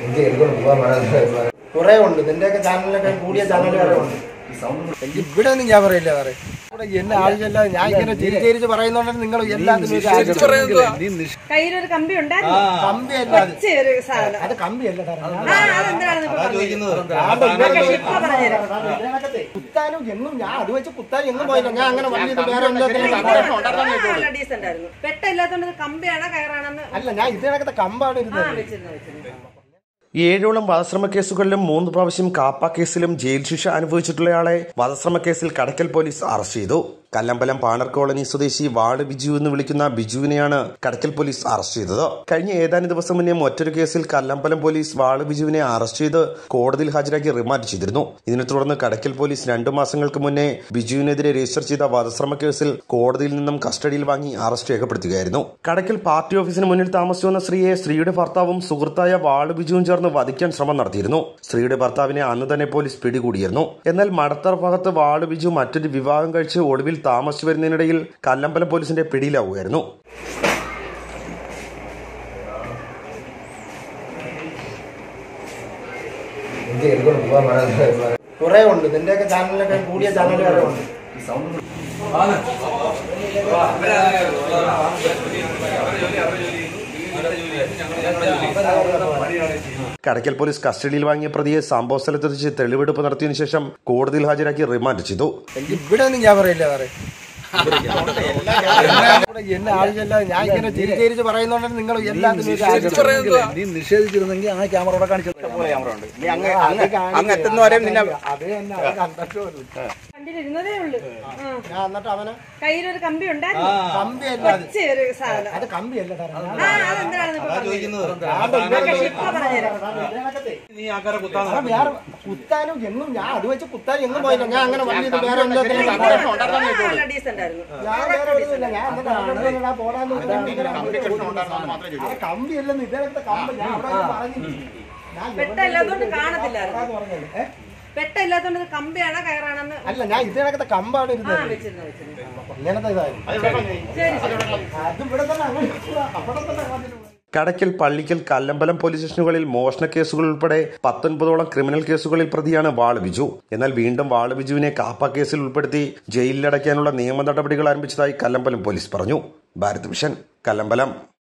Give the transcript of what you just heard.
എനിക്ക് എടുക്കണം പോകാൻ പറയാൻ കുറെ ഉണ്ട് നിന്റെയൊക്കെ ചാനലിലൊക്കെ കൂടിയ ചാനലുകാരെ ഉണ്ട് ഇവിടെ ഒന്നും ഞാൻ പറയില്ല സാറേ ഇവിടെ എന്നെ ആവശ്യമില്ല ഞാൻ ഇങ്ങനെ ചിരിച്ചിരിച്ച് പറയുന്നോണ്ടാണ് നിങ്ങൾ എല്ലാത്തിനും ഒരു ആവശ്യം. കയ്യിലൊരു കമ്പി ഉണ്ടായിരുന്നു കമ്പിയല്ല അത് ചെറിയ സാധനം അത് കമ്പിയല്ല സാറേ ആ അതെന്താണെന്ന് ഇപ്പൊ പറഞ്ഞുതരാം. ഇപ്പൊ പറഞ്ഞുതരാം. കുത്താനും എങ്ങും ഞാൻ അത് വെച്ച് കുത്താൻ എങ്ങും പോയില്ല ഞാൻ അങ്ങനെ വലിയ ഇത് വേറെ എല്ലാത്തിനും കണ്ടു. ആ, നല്ല ഡീസന്റ് ആയിരുന്നു പെട്ട ഇല്ലാത്തോണ്ട് ഇത് കമ്പിയാണോ കയറാണെന്ന് അല്ല ഞാൻ ഇതിനകത്തെ കമ്പാണ് ആ ഇരുന്നത് വെച്ചിരുന്നു വെച്ചിരുന്നു ഏഴോളം വധശ്രമ കേസുകളിലും മൂന്ന് പ്രാവശ്യം കാപ്പ കേസിലും ജയിൽ ശിക്ഷ അനുഭവിച്ചിട്ടുള്ളയാളെ വധശ്രമ കേസിൽ കടക്കൽ പോലീസ് അറസ്റ്റ് ചെയ്തു കല്ലമ്പലം പാണർ കോളനി സ്വദേശി വാർഡ് ബിജു എന്ന് വിളിക്കുന്ന ബിജുവിനെയാണ് കടക്കൽ പോലീസ് അറസ്റ്റ് ചെയ്തത് കഴിഞ്ഞ ഏതാനും ദിവസം മുന്നേ മറ്റൊരു കേസിൽ കല്ലമ്പലം പോലീസ് വാർഡ് ബിജുവിനെ അറസ്റ്റ് ചെയ്ത് കോടതിയിൽ ഹാജരാക്കി റിമാൻഡ് ചെയ്തിരുന്നു ഇതിനെ തുടർന്ന് കടക്കൽ പോലീസ് രണ്ടു മാസങ്ങൾക്ക് മുന്നേ ബിജുവിനെതിരെ രജിസ്റ്റർ ചെയ്ത വധശ്രമ കേസിൽ കോടതിയിൽ നിന്നും കസ്റ്റഡിയിൽ വാങ്ങി അറസ്റ്റ് രേഖപ്പെടുത്തുകയായിരുന്നു കടക്കൽ പാർട്ടി ഓഫീസിന് മുന്നിൽ താമസിച്ചു വന്ന സ്ത്രീയെ സ്ത്രീയുടെ ഭർത്താവും സുഹൃത്തായ വാള് ബിജുവും ചേർന്ന് വധിക്കാൻ ശ്രമം നടത്തിയിരുന്നു സ്ത്രീയുടെ ഭർത്താവിനെ അന്ന് തന്നെ പോലീസ് പിടികൂടിയിരുന്നു എന്നാൽ മടത്തർ ഭാഗത്ത് വാള് ബിജു മറ്റൊരു വിവാഹം കഴിച്ച് ഒടുവിൽ താമസിച്ചു വരുന്നതിനിടയിൽ കല്ലമ്പലം പോലീസിന്റെ പിടിയിലാവുകയായിരുന്നു എനിക്ക് എടുക്കണം പോകാൻ പറയാൻ കുറെ ഉണ്ട് നിന്റെയൊക്കെ ചാനലിലൊക്കെ കൂടിയ ചാനലുകാരെ ഉണ്ട് കടക്കൽ പോലീസ് കസ്റ്റഡിയിൽ വാങ്ങിയ പ്രതിയെ സംഭവ സ്ഥലത്തെത്തിച്ച് തെളിവെടുപ്പ് നടത്തിയതിനു ശേഷം കോടതിയിൽ ഹാജരാക്കി റിമാൻഡ് ചെയ്തു ഇവിടെ ഒന്നും ഞാൻ പറയില്ല സാറേ ഇവിടെ എന്നെ ആവശ്യമില്ല ഞാൻ ഇങ്ങനെ ചിരിച്ചിരിച്ച് പറയുന്നോണ്ടാണ് നിങ്ങൾ എല്ലാത്തിനും ഒരു ആവശ്യം. നീ നിഷേധിച്ചിരുന്നെങ്കിൽ ആ ക്യാമറ അവിടെ കാണിച്ചത് അങ്ങ് എത്തുന്നവരെയും നിന്നെ അത് തന്നെ അത് കണ്ടിട്ടേ ഉള്ളൂ. കണ്ടിരുന്നതേ ഉള്ളു ആ. ഞാൻ എന്നിട്ട് അവനെ കയ്യിലൊരു കമ്പി ഉണ്ടായിരുന്നു കമ്പിയല്ല അത് ചെറിയ സാധനം അത് കമ്പിയല്ല സാറേ ആ അതെന്താണെന്ന് ഇപ്പൊ പറഞ്ഞുതരാം. ഇപ്പൊ പറഞ്ഞുതരാം. അത് വേറെ കുത്താനും എങ്ങും ഞാൻ അത് വെച്ച് കുത്താൻ എങ്ങും പോയില്ല ഞാൻ അങ്ങനെ വലിയ ഇത് വേറെ എല്ലാത്തിനും കണ്ടു. ആ, നല്ല ഡീസന്റ് ആയിരുന്നു ഞാൻ വേറെ ഒന്നുമില്ല ഞാൻ എന്നിട്ട് അവനോട് പറഞ്ഞ് "എടാ, പോടാന്ന് പറഞ്ഞ് ഇങ്ങനെ അത് കമ്പിയല്ലെന്ന് ഇതിനകത്തെ കമ്പ് ഞാൻ അവിടെ വെച്ച് പറഞ്ഞു ഞാൻ പെട്ട ഇല്ലാത്തോണ്ട് കാണത്തില്ലായിരുന്നു എവിടെയാന്ന് പറഞ്ഞത്. ഏ? പെട്ട ഇല്ലാത്തോണ്ട് ഇത് കമ്പിയാണോ കയറാണെന്ന് അല്ല ഞാൻ ഇതിനകത്തെ കമ്പാണ് ആ ഇരുന്നത് വെച്ചിരുന്നു വെച്ചിരുന്നു ഇങ്ങനത്തെ ഇതായിരുന്നു ശരി ശരി അത് ഇവിടെ തന്നെ അങ്ങനെ അവിടെ തന്നെ അങ്ങോട്ട് കടയ്ക്കൽ പള്ളിക്കൽ കല്ലമ്പലം പോലീസ് സ്റ്റേഷനുകളിൽ മോഷണ കേസുകൾ ഉൾപ്പെടെ പത്തൊൻപതോളം ക്രിമിനൽ കേസുകളിൽ പ്രതിയാണ് വാള് ബിജു എന്നാൽ വീണ്ടും വാള് ബിജുവിനെ കാപ്പ കേസിൽ ഉൾപ്പെടുത്തി ജയിലിലടയ്ക്കാനുള്ള നിയമ നടപടികൾ ആരംഭിച്ചതായി കല്ലമ്പലം പോലീസ് പറഞ്ഞു ഭാരത് വിഷൻ കല്ലമ്പലം